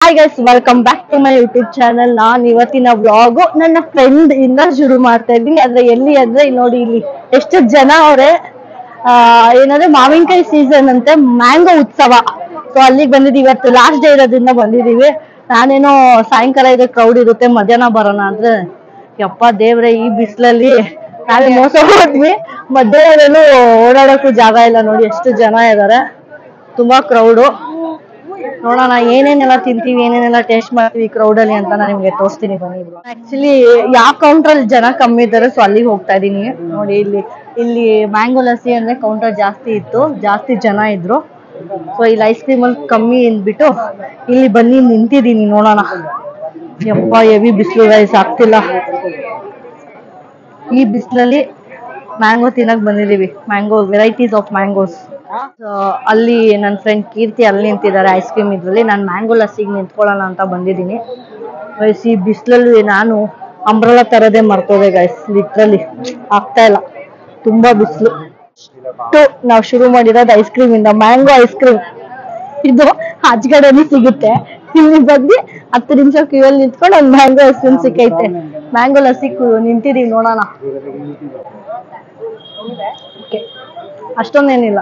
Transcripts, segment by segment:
Hi guys welcome back to my YouTube channel ನಾನು ಇವತ್ತಿನ vlog ನನ್ನ ಫ್ರೆಂಡ್ ಇಂದ ಶುರು ಮಾಡ್ತಾ ಇದ್ದೀನಿ ಆದ್ರೆ ಎಲ್ಲಿ ಅಂದ್ರೆ ಇಲ್ಲಿ ನೋಡಿ ಇಲ್ಲಿ ಎಷ್ಟು ಜನ ಅವರೇ ಏನಂದ್ರೆ ಮಾವಿನಕಾಯಿ ಸೀಸನ್ ಅಂತೆ ಮ್ಯಾಂಗೋ ಉತ್ಸವ ಸೊ ಅಲ್ಲಿಗೆ ಬಂದಿದ್ದೀವಿ ಇವತ್ತು ಲಾಸ್ಟ್ ಡೇ ಇರೋದ್ರಿಂದ ಬಂದಿದ್ದೀವಿ ನಾನೇನೋ ಸಾಯಂಕಾಲ ಇದೆ ಕ್ರೌಡ್ ಇರುತ್ತೆ ಮಧ್ಯಾಹ್ನ ಬರೋಣ ಅಂದ್ರೆ ಯಪ್ಪ ದೇವ್ರೆ ಈ ಬಿಸಿಲಲ್ಲಿ ನಾನು ಮೋಸ ಹೋದ್ವಿ ಮಧ್ಯಾಹ್ನದಲ್ಲೂ ಓಡಾಡೋಕ್ಕೂ ಜಾಗ ಇಲ್ಲ ನೋಡಿ ಎಷ್ಟು ಜನ ಇದ್ದಾರೆ ತುಂಬಾ ಕ್ರೌಡು ನೋಡೋಣ ಏನೇನೆಲ್ಲ ತಿಂತೀವಿ ಏನೇನೆಲ್ಲ ಟೇಸ್ಟ್ ಮಾಡ್ತೀವಿ ಕ್ರೌಡ್ ಅಲ್ಲಿ ಅಂತ ನಾನು ನಿಮ್ಗೆ ತೋರಿಸ್ತೀನಿ ಬನ್ನಿ ಆಕ್ಚುಲಿ ಯಾವ ಕೌಂಟರ್ ಅಲ್ಲಿ ಜನ ಕಮ್ಮಿ ಇದ್ದಾರೆ ಸೊ ಅಲ್ಲಿಗೆ ಹೋಗ್ತಾ ಇದೀನಿ ನೋಡಿ ಇಲ್ಲಿ ಇಲ್ಲಿ ಮ್ಯಾಂಗೋ ಲಸ್ಸಿ ಅಂದ್ರೆ ಕೌಂಟರ್ ಜಾಸ್ತಿ ಇತ್ತು ಜಾಸ್ತಿ ಜನ ಇದ್ರು ಸೊ ಇಲ್ಲಿ ಐಸ್ ಕ್ರೀಮ್ ಅಲ್ಲಿ ಕಮ್ಮಿ ಅಂದ್ಬಿಟ್ಟು ಇಲ್ಲಿ ಬನ್ನಿ ನಿಂತಿದ್ದೀನಿ ನೋಡೋಣ ಯಪ್ಪ ಹೆವಿ ಬಿಸಿಲು ರೈಸ್ ಆಗ್ತಿಲ್ಲ ಈ ಬಿಸಿಲಲ್ಲಿ ಮ್ಯಾಂಗೋ ತಿನ್ನಕ್ ಬಂದಿದೀವಿ ಮ್ಯಾಂಗೋ ವೆರೈಟೀಸ್ ಆಫ್ ಮ್ಯಾಂಗೋಸ್ ಅಲ್ಲಿ ನನ್ನ ಫ್ರೆಂಡ್ ಕೀರ್ತಿ ಅಲ್ಲಿ ನಿಂತಿದ್ದಾರೆ ಐಸ್ ಕ್ರೀಮ್ ಇದ್ರಲ್ಲಿ ನಾನು ಮ್ಯಾಂಗೋ ಲಸ್ಸಿಗೆ ನಿಂತ್ಕೊಳ್ಳೋಣ ಅಂತ ಬಂದಿದ್ದೀನಿ ಗೈಸ್ ಈ ಬಿಸಿಲಲ್ಲಿ ನಾನು ಅಂಬ್ರಲ ತರದೇ ಮರ್ತೋದೆ ಗೈಸ್ ಲಿಟ್ರಲಿ ಆಗ್ತಾ ಇಲ್ಲ ತುಂಬಾ ಬಿಸಿಲು ನಾವು ಶುರು ಮಾಡಿರೋದು ಐಸ್ ಕ್ರೀಮ್ ಇಂದ ಮ್ಯಾಂಗೋ ಐಸ್ ಕ್ರೀಮ್ ಇದು ಆಚೆಗಡೆನೂ ಸಿಗುತ್ತೆ ಇಲ್ಲಿ ಬಂದು ಹತ್ತು ನಿಮಿಷ ಕ್ಯೂಯಲ್ಲಿ ನಿಂತ್ಕೊಂಡು ಒಂದು ಮ್ಯಾಂಗೋ ಐಸ್ ಕ್ರೀಮ್ ಸಿಕ್ಕೈತೆ ಮ್ಯಾಂಗೋ ಲಸ್ಸಿ ಕು- ನಿಂತಿದೀವಿ ನೋಡೋಣ Okay. ಅಷ್ಟೊಂದೇನಿಲ್ಲ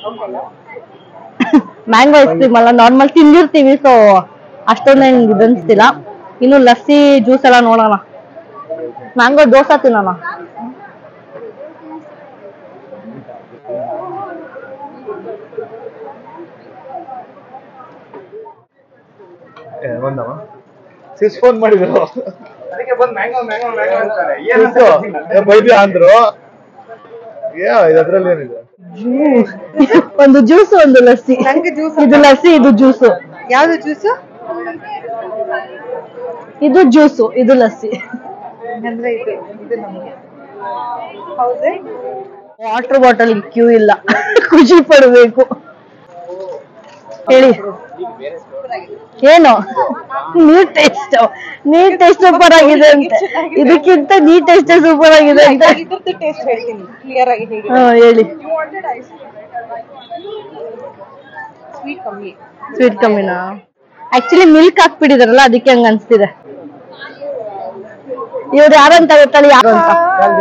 ಮ್ಯಾಂಗೋ ಐಸ್ ಕ್ರೀಮ್ ಅಲ್ಲ ನಾರ್ಮಲ್ ತಿಂದಿರ್ತೀವಿ ಸೊ ಅಷ್ಟೊಂದೇನು ಇದು ಅನ್ಸ್ತಿಲ್ಲ ಇನ್ನು ಲಸ್ಸಿ ಜ್ಯೂಸ್ ಎಲ್ಲ ನೋಡೋಣ ಮ್ಯಾಂಗೋ ದೋಸೆ ತಿನ್ನೋಣ ಬಂದವ ಸಿಸ್ ಫೋನ್ ಮಾಡಿದ್ರು ಅದಕ್ಕೆ ಬಂದು ಮ್ಯಾಂಗೋ ಮ್ಯಾಂಗೋ ಮ್ಯಾಂಗೋ ಅಂತಾರೆ ಸಿಸ್ಸು, ಏ, ಬೈದ್ಯ ಅಂದ್ರು ಏ ಅದ್ರಲ್ಲಿ ಏನಿದೆ ಜ್ಯೂಸ್ ಒಂದು ಜ್ಯೂಸ್ ಒಂದು ಲಸ್ಸಿ ನಂಗೆ ಜ್ಯೂಸ್ ಇದು ಲಸ್ಸಿ ಇದು ಜ್ಯೂಸು ಯಾವ್ದು ಜ್ಯೂಸ್ ಇದು ಜ್ಯೂಸು ಇದು ಲಸ್ಸಿ ಅಂದ್ರೆ ಇದು ಇದು ನಮಗೆ ಹೌದೇ ವಾಟರ್ ಬಾಟಲ್ ಕ್ಯೂ ಇಲ್ಲ ಖುಷಿ ಪಡಬೇಕು ಹೇಳಿ ಏನು ನೀರ್ ಟೇಸ್ಟ್ ನೀರ್ ಟೇಸ್ಟ್ ಸೂಪರ್ ಆಗಿದೆ ಅಂತೆ ಇದಕ್ಕಿಂತ ನೀರ್ ಟೇಸ್ಟ್ ಸೂಪರ್ ಆಗಿದೆ ಅಂತ ಇದ್ರದ್ದು ಟೇಸ್ಟ್ ಹೇಳ್ತೀನಿ ಕ್ಲಿಯರ್ ಆಗಿ ಹೇಳಿ ಹಾ ಹೇಳಿ ಸ್ವೀಟ್ ಕಮ್ಮಿ ಸ್ವೀಟ್ ಕಮ್ಮಿನಾ ಆಕ್ಚುಲಿ ಮಿಲ್ಕ್ ಹಾಕ್ಬಿಟ್ಟಿದಾರಲ್ಲ ಅದಕ್ಕೆ ಹಂಗ ಅನ್ಸ್ತಿದೆ ಇವ್ರು ಯಾರಂತ ಗೊತ್ತಲ್ಲ ಯಾರು ಅಂತ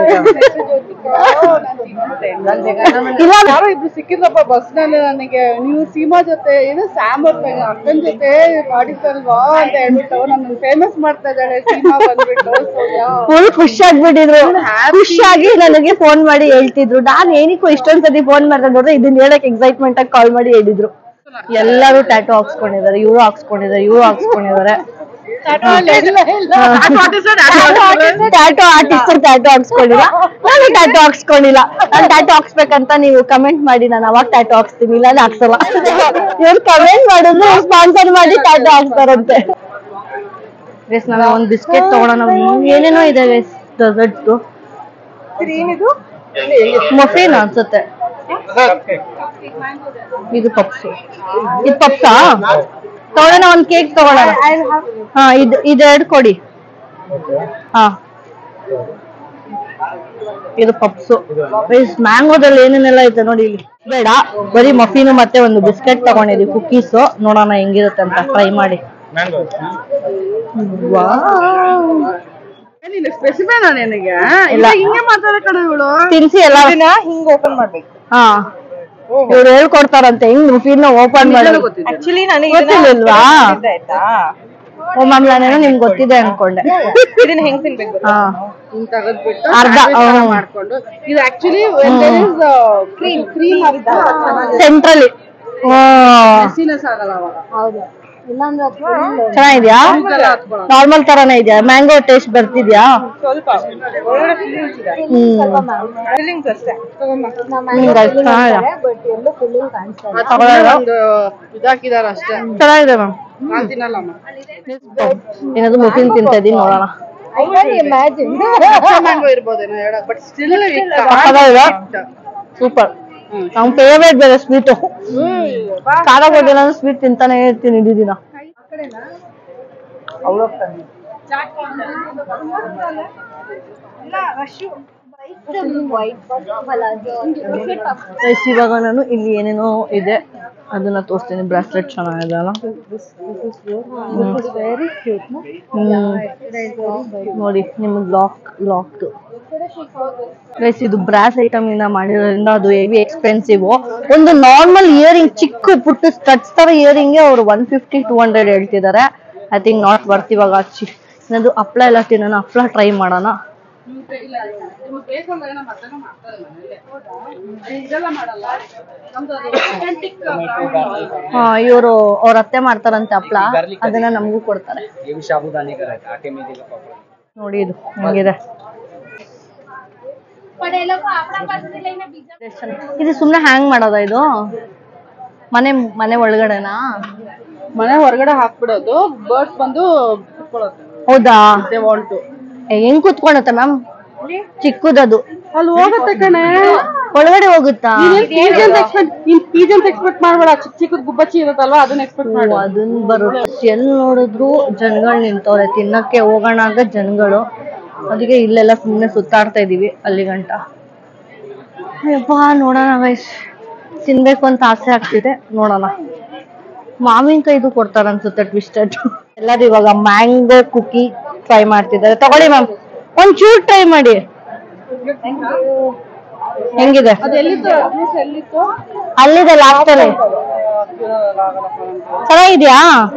ಇಲ್ಲ ಯಾರೋ ಇಬ್ರು ಸಿಕ್ಕಿದ್ರಪ್ಪ ಬಸ್ ನಲ್ಲಿ ನನಗೆ ನೀವು ಸೀಮಾ ಜೊತೆ ಏನು ಸ್ಯಾಮ್ ಅವ್ರ ಅಕ್ಕನ ಜೊತೆ ಮಾಡಿದ್ದಲ್ವಾ ಅಂತ ಹೇಳ್ಬಿಟ್ಟು ನನ್ನ ಫೇಮಸ್ ಮಾಡ್ತಾ ಇದ್ದಾಳೆ ಸೀಮಾ ಬಂದ್ಬಿಟ್ಟು ಸೊ ಫುಲ್ ಖುಷಿ ಆಗ್ಬಿಟ್ಟಿದ್ರು ಖುಷಿಯಾಗಿ ನನಗೆ ಫೋನ್ ಮಾಡಿ ಹೇಳ್ತಿದ್ರು ನಾನ್ ಏನಕ್ಕೂ ಇಷ್ಟೊಂದ್ ಸತಿ ಫೋನ್ ಮಾಡ್ದೆ ನೋಡ್ರೆ ಇದನ್ನ ಹೇಳಕ್ ಎಕ್ಸೈಟ್ಮೆಂಟ್ ಆಗಿ ಕಾಲ್ ಮಾಡಿ ಹೇಳಿದ್ರು ಎಲ್ಲರೂ ಟ್ಯಾಟೋ ಹಾಕ್ಸ್ಕೊಂಡಿದ್ದಾರೆ ಇವ್ರು ಹಾಕ್ಸ್ಕೊಂಡಿದ್ದಾರೆ ಇವ್ರು ಹಾಕ್ಸ್ಕೊಂಡಿದ್ದಾರೆ ಟ್ಯಾಟೋ ಆರ್ಟಿಸ್ಟ್ ಟ್ಯಾಟೋ ಹಾಕ್ಸ್ಕೊಂಡಿಲ್ಲ ನಾನು ಟ್ಯಾಟೋ ಹಾಕ್ಸ್ಕೊಂಡಿಲ್ಲ ನಾನು ಟ್ಯಾಟೋ ಹಾಕ್ಸ್ಬೇಕಂತ ನೀವು ಕಮೆಂಟ್ ಮಾಡಿ ನಾನು ಅವಾಗ ಟ್ಯಾಟೋ ಹಾಕ್ಸ್ತೀನಿ ಇಲ್ಲ ನಾನು ಹಾಕ್ಸಲ್ಲ ಇವ್ರು ಕಮೆಂಟ್ ಮಾಡಿದ್ರೆ ಸ್ಪಾನ್ಸರ್ ಮಾಡಿ ಟ್ಯಾಟೋ ಹಾಕ್ತಾರಂತೆ ವೇಸ್ ನಾನು ಒಂದ್ ಬಿಸ್ಕೆಟ್ ತಗೊಳೋಣ ಏನೇನೋ ಇದೆ ವೇಸ್ ಡೆಸರ್ಟ್ಸ್ ಏನಿದು ಮಫಿನ್ ಅನ್ಸುತ್ತೆ ಇದು ಪಪ್ಸು ಇದು ಪಪ್ಸಾ ತಗೊಳ್ಳೋಣ ಒಂದ್ ಕೇಕ್ ತಗೊಳ್ಳೋಣ ಹಾ ಇದು ಇದೆರಡು ಕೊಡಿ ಹಾ ಇದು ಪಪ್ಸು ಮ್ಯಾಂಗೋದಲ್ಲಿ ಏನೇನೆಲ್ಲ ಐತೆ ನೋಡಿ ಇಲ್ಲಿ ಬೇಡ ಬರೀ ಮಫಿನು ಮತ್ತೆ ಒಂದು ಬಿಸ್ಕೆಟ್ ತಗೊಂಡಿದೀವಿ ಕುಕೀಸ್ ನೋಡೋಣ ಹೆಂಗಿರುತ್ತೆ ಅಂತ ಟ್ರೈ ಮಾಡಿ ನೀನು ಸ್ಪೆಸಿಫೈ ನನಗೆ ಇಲ್ಲ. ಹಿಂಗೆ ಮಾತಾಡೋ ಕಡೆ ಇವಳು ತಿನ್ಸಿ ಎಲ್ಲ ಹಿಂಗ್ ಓಪನ್ ಮಾಡ್ಬೇಕು ಹಾ ಇವ್ರು ಹೇಳ್ಕೊಡ್ತಾರಂತೆ ಹೆಂಗ್ ಮುಫಿನ ಓಪನ್ ಮಾಡೋದು ಆಕ್ಚುಲಿ ನನಗೆ ಗೊತ್ತಿರ್ಲಿಲ್ವಾ? ಆಯ್ತಾ ಓ ಮ್ಯಾಮ್ ನಾನೇನೋ ನಿಮ್ಗೆ ಗೊತ್ತಿದೆ ಅನ್ಕೊಂಡೆ ಇದನ್ನ ಹೆಂಗ್ ತಿನ್ಬೇಕು ಗೊತ್ತಾ? ಹಾ ಹಿಂಗ್ ತೆಗೆದ್ಬಿಟ್ಟು ಅರ್ಧ, sandwich ತರ ಹ್ಮ್. ಮಾಡ್ಕೊಂಡು ಇದು ಆಕ್ಚುಲಿ ಕ್ರೀಮ್ ಕ್ರೀಮ್ ಸೆಂಟ್ರಲಿ ಸೀನಸ್ ಆಗಲ್ಲ ಅವಾಗ ಹೌದು ಚೆನ್ನಾಗಿದ್ಯಾ ನಾರ್ಮಲ್ ತರಾನೇ ಇದೆಯಾ ಮ್ಯಾಂಗೋ ಟೇಸ್ಟ್ ಬರ್ತಿದ್ಯಾ ಸ್ವಲ್ಪ ಒಳ್ಳೆ ಫೀಲಿಂಗ್ಸ್ ಇದೆ ಹ್ಮ್ ಫೀಲಿಂಗ್ಸ್ ಅಷ್ಟೇ ತಗೊಂಬ. ಹ್ಮ್ guys, ಚೆನ್ನಾಗಿದೆ ತಗೊಳ್ಳೋದು? ಒಂದು ಇದಾಕಿದಾರ ಅಷ್ಟೇ ಚೆನ್ನಾಗಿದೆ ಮ್ಯಾಮ್ ನಾನ್ ತಿನ್ನಲ್ಲಮ್ಮ ಏನಾದ್ರು ಮುಫಿನ್ ತಿಂತಾ ಇದೀನಿ ನೋಡೋಣ ಮ್ಯಾಂಗೋ ಇರ್ಬೋದೇನೋ ಹೇಳ ಬಟ್ ಸ್ಟಿಲ್ ಸಕ್ಕತ್ತಾಗಿದೆ ಸೂಪರ್ ನಮ್ ಫೇವ್ರೇಟ್ ಬೇರೆ ಸ್ವೀಟು ಖಾರ ಕೊಟ್ಟಿಲ್ಲ ಅಂದ್ರೆ ಸ್ವೀಟ್ ತಿಂತಾನೆ ಇರ್ತೀನಿ ಇಡೀ ದಿನ ಗೈಸ್ ಇವಾಗ ನಾನು ಇಲ್ಲಿ ಏನೇನೋ ಇದೆ ಅದನ್ನ ತೋರಿಸ್ತೀನಿ ಬ್ರಾಸ್ಲೆಟ್ ಚೆನ್ನಾಗಿದೆ ಅಲ್ಲ ಹ್ಮ್. ನೋಡಿ ನಿಮ್ಗೆ ಲಾಕ್ ಲಾಕ್ ಗೈಸ್ ಇದು ಬ್ರಾಸ್ ಐಟಮ್ ಇಂದ ಮಾಡಿರೋದ್ರಿಂದ ಅದು ಹೆವಿ ಎಕ್ಸ್ಪೆನ್ಸಿವ್ ಒಂದು ನಾರ್ಮಲ್ ಇಯರಿಂಗ್ ಚಿಕ್ಕ ಪುಟ್ಟ ಸ್ಟಡ್ಸ್ ತರ ಇಯರಿಂಗ್ ಅವ್ರು ಒನ್ ಫಿಫ್ಟಿ ಟೂ ಹಂಡ್ರೆಡ್ ಹೇಳ್ತಿದ್ದಾರೆ ಐ ಥಿಂಕ್ ನಾಟ್ ವರ್ತ್ ಇವಾಗ ಚಿ ಇನ್ನದು ಹಪ್ಳ ಎಲ್ಲ ತಿನ್ನೋಣ ಹಪ್ಳ ಟ್ರೈ ಮಾಡೋಣ ನಿಮ್ಗೆ ಬೇಕಂದ್ರೆ ನಮ್ಮ ಅತ್ತನೂ ಮಾಡ್ತಾರೆ ಮನೇಲಿ ಇದೆಲ್ಲ ಮಾಡಲ್ಲ ನಮ್ದು ಅದು authentic ಬ್ರಾಹ್ಮಣ ಹಾ ಇವರು ಅವ್ರ ಅತ್ತೆ ಮಾಡ್ತಾರಂತೆ ಹಪ್ಳ ಅದನ್ನ ನಮಗೂ ಕೊಡ್ತಾರೆ ये भी साबुदाने का रहता है आटे में का पापड़ ನೋಡಿ ಇದು ಹೆಂಗಿದೆ ಇದು ಸುಮ್ನೆ ಹ್ಯಾಂಗ್ ಮಾಡೋದ ಇದು ಮನೆ ಮನೆ ಒಳಗಡೆನಾ ಮನೆ ಹೊರಗಡೆ ಹಾಕ್ಬಿಡೋದು ಬರ್ಡ್ಸ್ ಬಂದು ಕುತ್ಕೊಳ್ಳುತ್ತೆ ಹೌದಾ ದೇ ವಾಂಟ್ ಟು ಏ, ಹೆಂಗ್ ಕುತ್ಕೊಳತ್ತೆ ಮ್ಯಾಮ್ ಚಿಕ್ಕದದು ಅಲ್ಲಿ ಹೋಗುತ್ತೆ ಕಣೆ ಒಳಗಡೆ ಹೋಗುತ್ತಾ ಪೀಜನ್ ಎಕ್ಸ್ಪೆಕ್ಟ್ ನೀನ್ ಪೀಜನ್ ಎಕ್ಸ್ಪೆಕ್ಟ್ ಮಾಡ್ಬೇಡ ಚಿಕ್ಕ ಚಿಕ್ಕದ್ ಗುಬ್ಬಚ್ಚಿ ಇರುತ್ತಲ್ವಾ ಅದನ್ನ ಎಕ್ಸ್ಪೆಕ್ಟ್ ಓ, ಮಾಡು ಅದನ್ ಬರುತ್ತೆ ಎಲ್ಲಿ ನೋಡಿದ್ರು ಜನಗಳು ನಿಂತವ್ರೆ ತಿನ್ನಕ್ಕೆ ಹೋಗೋಣ ಆಗ ಜನಗಳು ಅದಕ್ಕೆ ಇಲ್ಲೆಲ್ಲ ಸುಮ್ಮನೆ ಸುತ್ತಾಡ್ತಾ ಇದೀವಿ ಅಲ್ಲಿ ಗಂಟ ಅಯ್ಯಪ್ಪ ನೋಡೋಣ ವಯಸ್ ತಿನ್ಬೇಕು ಅಂತ ಆಸೆ ಆಗ್ತಿದೆ ನೋಡೋಣ ಮಾವಿನಕಾಯಿದು ಕೊಡ್ತಾರ ಅನ್ಸುತ್ತೆ ಟ್ವಿಸ್ಟೆಡ್ ಎಲ್ಲರೂ ಇವಾಗ ಮ್ಯಾಂಗೋ ಕುಕಿ ಟ್ರೈ ಮಾಡ್ತಿದ್ದಾರೆ ತಗೊಳ್ಳಿ ಮ್ಯಾಮ್ ಒಂಚೂರು ಟ್ರೈ ಮಾಡಿ ಹೆಂಗಿದೆ ಅದು ಎಲ್ಲಿತ್ತು ಜ್ಯೂಸ್ ಎಲ್ಲಿತ್ತು ಅಲ್ಲಿದೆ ಲಾಸ್ಟ್ ಅಲ್ಲಿ ಚೆನ್ನಾಗಿದ್ಯಾ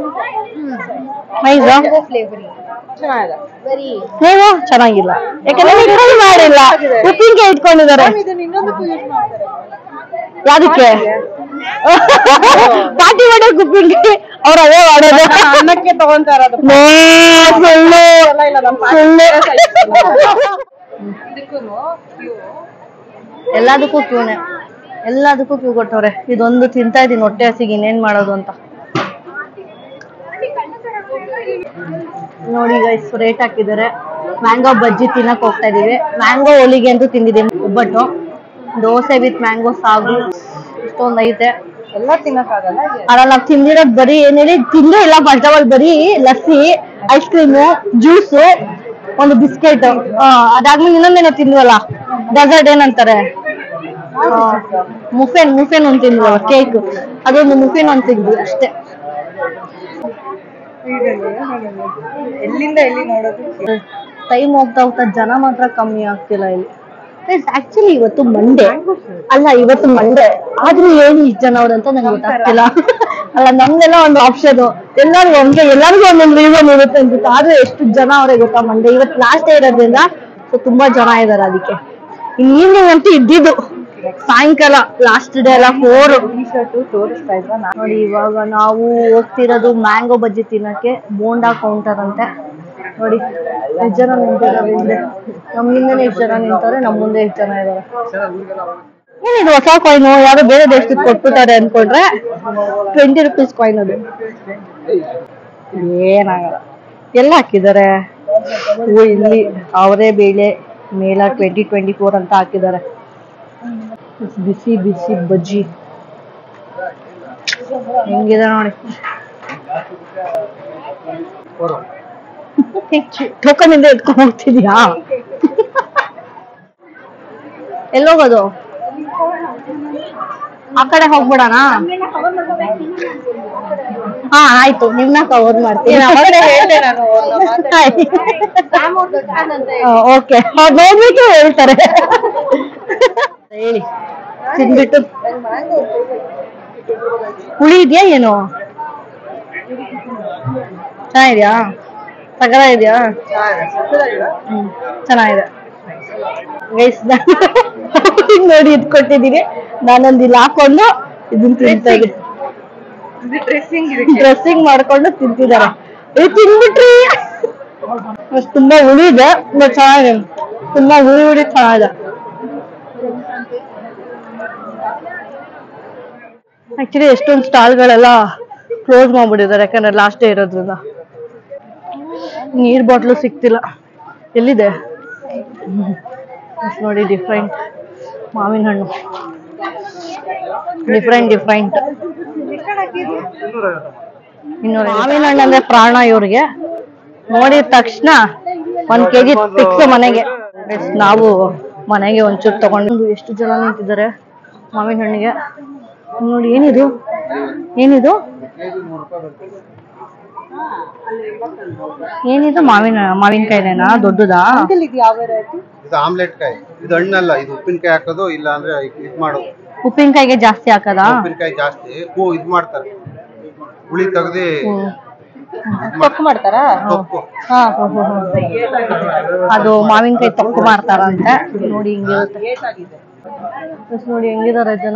ನೈಸ್ ಚೆನ್ನಾಗಿದೆ ನೀವು ಚೆನ್ನಾಗಿಲ್ಲ ಯಾಕಂದ್ರೆ ನೀವು try ಮಾಡಿಲ್ಲ ಉಪ್ಪಿನಕಾಯಿ ಇಟ್ಕೊಂಡಿದ್ದಾರೆ ಇದನ್ನ ಇನ್ನೊಂದಕ್ಕೂ ಯೂಸ್ ಮಾಡ್ತಾರೆ ಯಾದಕ್ಕೆ ಪಾರ್ಟಿ ಮಾಡೋಕ್ ಉಪ್ಪಿನಕಾಯಿ ಅವ್ರ ಅವೇ ಮಾಡೋದು ಅನ್ನಕ್ಕೆ ತಗೊಂತಾರ ಅದು ನೇ, ಸುಳ್ಳು ಎಲ್ಲ ಇಲ್ಲ ನಮ್ಮ ಸುಳ್ಳು ಇದಕ್ಕೂ ಎಲ್ಲದಕ್ಕೂ ಕ್ಯೂನೆ ಎಲ್ಲದಕ್ಕೂ ಕ್ಯೂ ಕೊಟ್ಟವ್ರೆ ಇದೊಂದು ತಿಂತಾ ಇದೀನಿ ಹೊಟ್ಟೆ ಹಸಿಗೆ ಇನ್ನೇನ್ ಮಾಡೋದು ಅಂತ ನೋಡಿ ಗೈಸ್ ರೇಟ್ ಹಾಕಿದ್ದಾರೆ ಮ್ಯಾಂಗೋ ಬಜ್ಜಿ ತಿನ್ನಕ್ ಹೋಗ್ತಾ ಇದೀವಿ ಮ್ಯಾಂಗೋ ಹೋಳಿಗೆ ಅಂತೂ ತಿಂದಿದ್ದೀವಿ ಒಬ್ಬಟ್ಟು ದೋಸೆ ವಿತ್ ಮ್ಯಾಂಗೋ ಸಾಗು ಇಷ್ಟೊಂದು ಐತೆ ಎಲ್ಲ ತಿನ್ನಕ್ಕಾಗಲ್ಲ ಅಲ್ಲ ನಾವ್ ತಿಂದಿರೋದ್ ಬರೀ ಏನ್ ಹೇಳಿ ತಿಂದೇ ಇಲ್ಲ ಫಸ್ಟ್ ಆಫ್ ಆಲ್ ಬರೀ ಲಸ್ಸಿ ಐಸ್ ಕ್ರೀಮು ಜ್ಯೂಸು ಒಂದು ಬಿಸ್ಕೆಟ್ ಅದಾದ್ಮೇಲೆ ಇನ್ನೊಂದೇನೋ ತಿಂದ್ವಲ್ಲ ಡೆಸರ್ಟ್ ಏನಂತಾರೆ ಆ, ಮುಫೆನ್ ಮುಫೆನ್ ಒಂದ್ ತಿಂದ್ವಲ್ಲ ಕೇಕ್ ಅದೊಂದು ಮುಫೆನ್ ಒಂದ್ ತಿಂದ್ವಿ ಅಷ್ಟೇ ಎಲ್ಲಿಂದ ಎಲ್ಲಿ ನೋಡೋದು ಟೈಮ್ ಹೋಗ್ತಾ ಹೋಗ್ತಾ ಜನ ಮಾತ್ರ ಕಮ್ಮಿ ಆಗ್ತಿಲ್ಲ ಇಲ್ಲಿ ಆಕ್ಚುಲಿ ಇವತ್ತು ಮಂಡೇ ಅಲ್ಲ ಇವತ್ತು ಮಂಡೇ ಆದ್ರೂ ಏನು ಇಷ್ಟ ಜನ ಅವ್ರಂತ ನಂಗೆ ಗೊತ್ತಾಗ್ತಿಲ್ಲ ಅಲ್ಲ ನಮ್ದೆಲ್ಲ ಒಂದು ಆಪ್ಷನ್ ಎಲ್ಲಾರು ಒಂದೇ ಎಲ್ಲರಿಗೂ ಒಂದೊಂದು ರೀಸನ್ ಇರುತ್ತೆ ಅನ್ಸುತ್ತೆ ಆದ್ರೆ ಎಷ್ಟು ಜನ ಅವ್ರೆ ಗೊತ್ತಾ ಮಂಡೇ ಇವತ್ತು ಲಾಸ್ಟ್ ಡೇ ಇರೋದ್ರಿಂದ ಸೊ ತುಂಬಾ ಜನ ಇದಾರೆ ಅದಕ್ಕೆ ಇನ್ ಈವ್ನಿಂಗ್ ಅಂತೂ ಇದ್ದಿದ್ದು ಸಾಯಂಕಾಲ ಲಾಸ್ಟ್ ಡೇ ಅಲ್ಲ ಫೋರ್ ತೋರಿಸ್ತಾ ಇದ್ವಾ ನೋಡಿ ಇವಾಗ ನಾವು ಹೋಗ್ತಿರೋದು ಮ್ಯಾಂಗೋ ಬಜ್ಜಿ ತಿನ್ನಕ್ಕೆ ಬೋಂಡಾ ಕೌಂಟರ್ ಅಂತೆ ನೋಡಿ ಎಷ್ಟು ಜನ ನಿಂತಿದ್ದಾರೆ ಹಿಂದೆ ನಮ್ ಹಿಂದೆನೆ ಎಷ್ಟು ಜನ ನಿಂತವ್ರೆ ನಮ್ ಮುಂದೆ ಎಷ್ಟು ಜನ ಇದಾರೆ ಏನಿದು ಹೊಸ ಕಾಯಿನ್ ಯಾರೋ ಬೇರೆ ದೇಶಕ್ಕೆ ಕೊಟ್ಬಿಟ್ಟಾರೆ ಅನ್ಕೊಂಡ್ರೆ ಟ್ವೆಂಟಿ ರುಪೀಸ್ ಕಾಯಿನ್ ಅದು ಏನಾಗಲ್ಲ ಎಲ್ಲ ಹಾಕಿದ್ದಾರೆ ಓ ಇಲ್ಲಿ ಅವರೇ ಬೇಳೆ ಮೇಲ ಟ್ವೆಂಟಿ ಟ್ವೆಂಟಿ ಫೋರ್ ಅಂತ ಹಾಕಿದ್ದಾರೆ ಬಿಸಿ ಬಿಸಿ ಬಜ್ಜಿ ಹೆಂಗಿದೆ ನೋಡಿ ಟೋಕನ್ ಇಂದ ಎತ್ಕೊಂಡ್ ಹೋಗ್ತಿದ್ಯಾ ಎಲ್ಲೋಗೋದು ಆ ಕಡೆ ಹೋಗ್ಬಿಡೋಣ ಹಾ ಆಯ್ತು ನಿಮ್ನ ಕವರ್ ಮಾಡ್ತೀನಿ ಹೇಳ್ದೆ ನಾನು ಓಕೆ ಅವ್ರು ನೋಡ್ಬಿಟ್ಟು ಹೇಳ್ತಾರೆ ಹೇಳಿ ತಿನ್ಬಿಟ್ಟು ಹುಳಿ ಇದೆಯಾ ಏನು ಚೆನ್ನಾಗಿದ್ಯಾ ಸಗರ ಇದೆಯಾ ಹ್ಮ್ ಚೆನ್ನಾಗಿದೆ ಗೈಸ್ ನೋಡಿ ಇದ್ ಕೊಟ್ಟಿದ್ದೀನಿ ನಾನೊಂದು ಇಲ್ಲಿ ಹಾಕೊಂಡು ಇದನ್ನ ತಿಂತಾ ಇದ್ದೀನಿ ಡ್ರೆಸ್ಸಿಂಗ್ ಡ್ರೆಸ್ಸಿಂಗ್ ಮಾಡ್ಕೊಂಡು ತಿಂತಿದ್ದಾರೆ ಇದು ತಿನ್ಬಿಟ್ರಿ ಅಷ್ಟ್ ತುಂಬಾ ಹುಳಿ ಇದೆ but ಚೆನ್ನಾಗಿದೆ ತುಂಬಾ ಹುಳಿ ಹುಳಿ ಚೆನ್ನಾಗಿದೆ ಆಕ್ಚುಲಿ ಎಷ್ಟೊಂದು ಸ್ಟಾಲ್ಗಳೆಲ್ಲ ಕ್ಲೋಸ್ ಮಾಡ್ಬಿಟ್ಟಿದ್ದಾರೆ ಯಾಕಂದ್ರೆ ಲಾಸ್ಟ್ ಡೇ ಇರೋದ್ರಿಂದ ನೀರ್ ಬಾಟ್ಲು ಸಿಗ್ತಿಲ್ಲ ಎಲ್ಲಿದೆ ಹ್ಮ್. ಎಷ್ಟ್ ನೋಡಿ ಡಿಫ್ರೆಂಟ್ ಮಾವಿನ ಹಣ್ಣು ಡಿಫ್ರೆಂಟ್ ಡಿಫ್ರೆಂಟ್ ಇನ್ನೂರ ಮಾವಿನ ಹಣ್ಣು ಅಂದ್ರೆ ಪ್ರಾಣ ಇವ್ರಿಗೆ ನೋಡಿದ ತಕ್ಷಣ ಒಂದ್ ಕೆಜಿ ಫಿಕ್ಸ್ ಮನೆಗೆ Guys, ನಾವು ಮನೆಗೆ ಒಂಚೂರು ತಗೊಂಡು ಎಷ್ಟು ಜನ ನಿಂತಿದ್ದಾರೆ ಮಾವಿನ ಹಣ್ಣಿಗೆ ನೋಡಿ ಏನಿದು ಏನಿದು ಏನಿದು ಮಾವಿನ ಮಾವಿನಕಾಯಿನೇನಾ ದೊಡ್ಡದಾ ಇದು ಯಾವ ವೆರೈಟಿ ಇದು ಆಮ್ಲೆಟ್ ಕಾಯಿ ಇದು ಹಣ್ಣಲ್ಲ ಇದು ಉಪ್ಪಿನಕಾಯಿ ಹಾಕೋದು ಇಲ್ಲ ಅಂದ್ರೆ ಇದು ಮಾಡೋದು ಉಪ್ಪಿನಕಾಯಿಗೆ ಜಾಸ್ತಿ ಹಾಕದಾ ಉಪ್ಪಿನಕಾಯಿ ಜಾಸ್ತಿ ಹೂ ಇದು ಮಾಡ್ತಾರೆ ಹುಳಿ ತೆಗ್ದು ತೊಕ್ಕು ಮಾಡ್ತಾರಾ ತೊಕ್ಕು ಹಾ ಹೋ, ಹೋ, ಹೋ. ಅದು ಮಾವಿನಕಾಯಿ ತೊಕ್ಕು ಮಾಡ್ತಾರಂತೆ ನೋಡಿ ಹಿಂಗಿರುತ್ತೆ ಎಷ್ಟ್ ನೋಡಿ ಹೆಂಗಿದಾರೆ ಜನ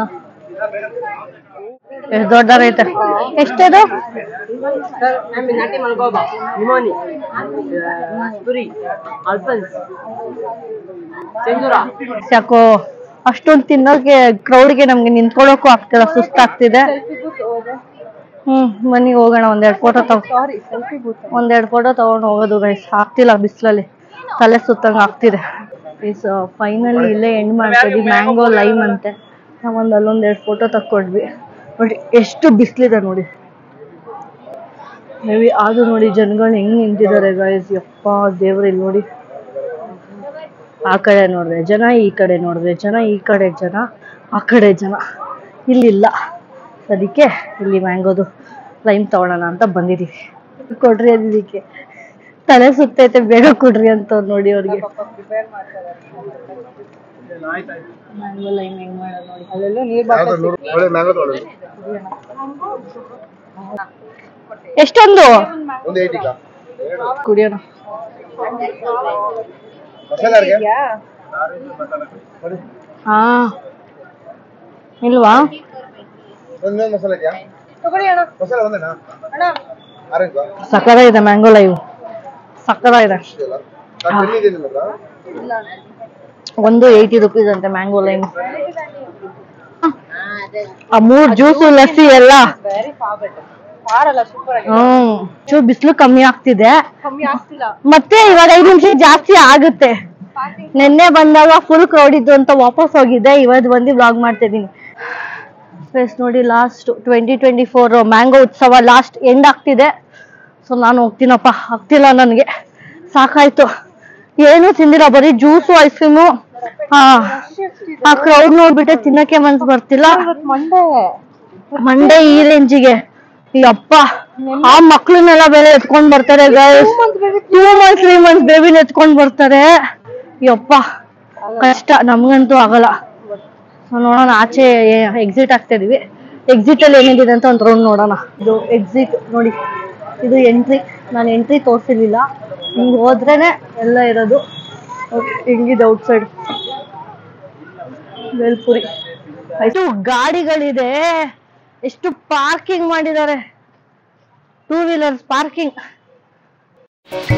ಎಷ್ಟು ದೊಡ್ಡದೈತೆ ಎಷ್ಟದು ನಾಟಿ ಮಲ್ಗೋಬ ನಿಮೋನಿ ತುರಿ ಅಲ್ಫನ್ಸ್ ಚೆಂಜುರ ಯಾಕೋ ಅಷ್ಟೊಂದು ತಿನ್ನೋಕೆ ಕ್ರೌಡ್ಗೆ ನಮ್ಗೆ ನಿಂತ್ಕೊಳ್ಳೋಕು ಆಗ್ತಿಲ್ಲ ಸುಸ್ತಾಗ್ತಿದೆ ಹ್ಮ್ ಬನ್ನಿ ಹೋಗೋಣ ಒಂದೆರಡು ಫೋಟೋ ತಗೋ ಸಾರಿ ಸೆಲ್ಫಿ ಬೂತ್ ಒಂದೆರಡು ಫೋಟೋ ತಗೊಂಡು ಹೋಗೋದು ಗೈಸ್ ಆಗ್ತಿಲ್ಲ ಬಿಸಿಲಲ್ಲಿ ತಲೆ ಸುತ್ತಂಗ್ ಆಗ್ತಿದೆ ಈಸ್ ಫೈನಲಿ ಇಲ್ಲೇ ಎಂಡ್ ಮಾಡ್ತೀವಿ ಮ್ಯಾಂಗೋ ಲೈಮ್ ಅಂತೆ ನಾವೊಂದು ಅಲ್ಲೊಂದೆರಡು ಫೋಟೋ ತಕ್ಕೊಡ್ವಿ ಬಟ್ ಎಷ್ಟು ಬಿಸಿಲಿದೆ ನೋಡಿ ಮೇಬಿ ಆದ್ರೂ ನೋಡಿ ಜನಗಳು ಹೆಂಗ್ ನಿಂತಿದ್ದಾರೆ ಗೈಸ್ ಯಪ್ಪ ದೇವ್ರ ಇಲ್ಲಿ ನೋಡಿ ಆ ಕಡೆ ನೋಡಿದ್ರೆ ಜನ ಈ ಕಡೆ ನೋಡಿದ್ರೆ ಜನ ಈ ಕಡೆ ಜನ ಆ ಕಡೆ ಜನ ಇಲ್ಲಿಲ್ಲ ಅದಕ್ಕೆ ಇಲ್ಲಿ ಮ್ಯಾಂಗೋದು ಲೈಮ್ ತಗೊಳ್ಳೋಣ ಅಂತ ಬಂದಿದ್ದೀವಿ ಕೊಡ್ರಿ ಅದಕ್ಕೆ ತಲೆ ಸುತ್ತೈತೆ ಬೇಗ ಕೊಡ್ರಿ ಅಂತ ಅವ್ರು ನೋಡಿ ಅವ್ರಿಗೆ ಮ್ಯಾಂಗೋ ಲೈಮ್ ಹೆಂಗ್ ಮಾಡೋದು ನೋಡಿ ಅಲ್ಲೆಲ್ಲೋ ನೀರ್ ಯಾವ್ದು ನೂರು ಒಳ್ಳೆ ಮ್ಯಾಂಗೋ ತಗೊಳ್ಳಿ ಎಷ್ಟೊಂದು ಒಂದು ಏಯ್ಟಿಗ ಕುಡಿಯೋಣ ಮಸಾಲೆ ಅಡ್ಗೆ ಹಾ ಇಲ್ವಾ ಒಂದು ಮಸಾಲೆ ಇದೆಯಾ ಮಸಾಲೆ ಒಂದೇನಾ ಆರೆಂಜ್ ಸಕ್ಕದ ಇದೆ ಮ್ಯಾಂಗೋ ಲೈವ್ ಸಕ್ಕದ ಇದೆ ಇದೆಯಲ್ಲ ನಾನು ಎಲ್ಲಿದ್ದೀನಿ ಮಾತ್ರ ಒಂದು ಏಯ್ಟಿ ರುಪೀಸ್ ಅಂತೆ ಮ್ಯಾಂಗೋ ಲೈಮ್ ಆ ಮೂರ್ ಜ್ಯೂಸು ಲಸ್ಸಿ ಎಲ್ಲ ವೆರಿ ಫಾರ್ ಬೆಟರ್ ಫಾರ್ ಅಲ್ಲ ಸೂಪರ್ ಆಗಿ ಹ್ಮ್ ಚೂರು ಬಿಸಿಲು ಕಮ್ಮಿ ಆಗ್ತಿದೆ ಕಮ್ಮಿ ಆಗ್ತಿಲ್ಲ ಮತ್ತೆ ಇವಾಗ ಐದು ನಿಮಿಷ ಜಾಸ್ತಿ ಆಗುತ್ತೆ ನಿನ್ನೆ ಬಂದಾಗ ಫುಲ್ ಕ್ರೌಡ್ ಇದ್ದು ಅಂತ ವಾಪಸ್ ಹೋಗಿದ್ದೆ ಇವತ್ತು ಬಂದು ಬ್ಲಾಗ್ ಮಾಡ್ತಿದ್ದೀನಿ ಫೇಸ್ ನೋಡಿ last twenty twenty four mango Utsava last end ಆಗ್ತಿದೆ ಸೊ ನಾನು ಹೋಗ್ತೀನಪ್ಪ ಆಗ್ತಿಲ್ಲ ನನಗೆ ಸಾಕಾಯ್ತು ಏನು ತಿಂದಿಲ್ಲ ಬರೀ ಜ್ಯೂಸು ಐಸ್ ಕ್ರೀಮು ಹಾ ಆ ಕ್ರೌಡ್ ನೋಡ್ಬಿಟ್ಟೆ ತಿನ್ನಕ್ಕೆ ಮನ್ಸು ಬರ್ತಿಲ್ಲ ಮಂಡೆ ಮಂಡೆ ಈ ರೇಂಜಿಗೆ ಅಪ್ಪ ಆ ಮಕ್ಳನ್ನೆಲ್ಲ ಬೇರೆ ಎತ್ಕೊಂಡ್ ಬರ್ತಾರೆ ಟೂ ಮಂತ್ಸ್ ತ್ರೀ ಮಂತ್ಸ್ ಬೇಬಿನ ಎತ್ಕೊಂಡ್ ಬರ್ತಾರೆ ಯಪ್ಪ ಕಷ್ಟ ನಮ್ಗಂತೂ ಆಗಲ್ಲ ಸೊ ನೋಡೋಣ ಆಚೆ ಎಕ್ಸಿಟ್ ಆಗ್ತಾ ಇದೀವಿ ಎಕ್ಸಿಟ್ ಅಲ್ಲಿ ಏನಿದೆ ಅಂತ ಒಂದು ರೌಂಡ್ ನೋಡೋಣ ಇದು ಎಕ್ಸಿಟ್ ನೋಡಿ ಇದು ಎಂಟ್ರಿ ನಾನು ಎಂಟ್ರಿ ತೋರಿಸಿರ್ಲಿಲ್ಲ ಹಿಂಗ್ ಹೋದ್ರೇನೆ ಎಲ್ಲ ಇರೋದು Okay, ಹಿಂಗಿದೆ ಔಟ್ ಸೈಡ್ ಬೇಲ್ಪುರಿ ಎಷ್ಟು ಗಾಡಿಗಳಿದೆ ಎಷ್ಟು ಪಾರ್ಕಿಂಗ್ ಮಾಡಿದ್ದಾರೆ ಟೂ ವೀಲರ್ಸ್ ಪಾರ್ಕಿಂಗ್